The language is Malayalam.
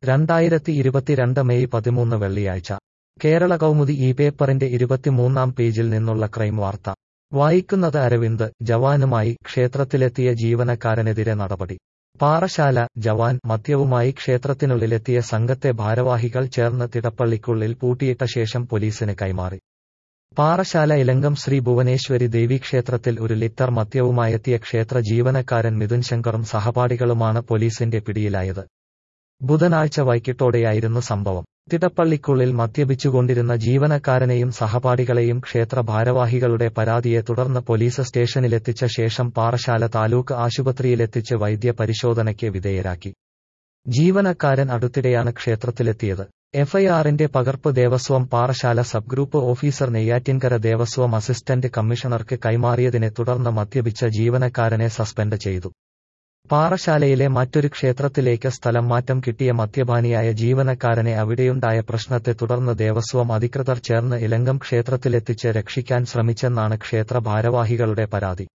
രണ്ടായിരത്തി ഇരുപത്തിരണ്ട് മെയ് പതിമൂന്ന് വെള്ളിയാഴ്ച കേരള കൗമുദി ഈ പേപ്പറിന്റെ ഇരുപത്തിമൂന്നാം പേജിൽ നിന്നുള്ള ക്രൈം വാർത്ത വായിക്കുന്നത് അരവിന്ദ് ജവാനുമായി ക്ഷേത്രത്തിലെത്തിയ ജീവനക്കാരനെതിരെ നടപടി പാറശാല ജവാൻ മദ്യവുമായി ക്ഷേത്രത്തിനുള്ളിലെത്തിയ സംഘത്തെ ഭാരവാഹികൾ ചേർന്ന് തിടപ്പള്ളിക്കുള്ളിൽ പൂട്ടിയിട്ട ശേഷം പോലീസിന് കൈമാറി പാറശാല ഇലങ്കം ശ്രീ ഭുവനേശ്വരി ദേവീക്ഷേത്രത്തിൽ ഒരു ലിറ്റർ മദ്യവുമായെത്തിയ ക്ഷേത്ര ജീവനക്കാരൻ മിഥുൻ ശങ്കറും സഹപാഠികളുമാണ് പോലീസിന്റെ പിടിയിലായത് ബുധനാഴ്ച വൈകിട്ടോടെയായിരുന്നു സംഭവം തിടപ്പള്ളിക്കുള്ളിൽ മദ്യപിച്ചുകൊണ്ടിരുന്ന ജീവനക്കാരനെയും സഹപാഠികളെയും ക്ഷേത്ര ഭാരവാഹികളുടെ പരാതിയെ തുടർന്ന് പോലീസ് സ്റ്റേഷനിലെത്തിച്ച ശേഷം പാറശാല താലൂക്ക് ആശുപത്രിയിലെത്തിച്ച് വൈദ്യ പരിശോധനയ്ക്ക് വിധേയരാക്കി ജീവനക്കാരൻ അടുത്തിടെയാണ് ക്ഷേത്രത്തിലെത്തിയത് എഫ്ഐആറിന്റെ പകർപ്പ് Devaswom Parassala sub group officer Neyyattinkara Devaswom assistant കമ്മീഷണർക്ക് കൈമാറിയതിനെ തുടർന്ന് മദ്യപിച്ച ജീവനക്കാരനെ സസ്പെൻഡ് ചെയ്തു പാറശാലയിലെ മറ്റൊരു ക്ഷേത്രത്തിലേക്ക് സ്ഥലം മാറ്റം കിട്ടിയ മദ്യപാനിയായ ജീവനക്കാരനെ അവിടെയുണ്ടായ പ്രശ്നത്തെ തുടർന്ന് ദേവസ്വം അധികൃതർ ചേർന്ന് ഇലങ്കം ക്ഷേത്രത്തിലെത്തിച്ച് രക്ഷിക്കാൻ ശ്രമിച്ചെന്നാണ് ക്ഷേത്ര ഭാരവാഹികളുടെ പരാതി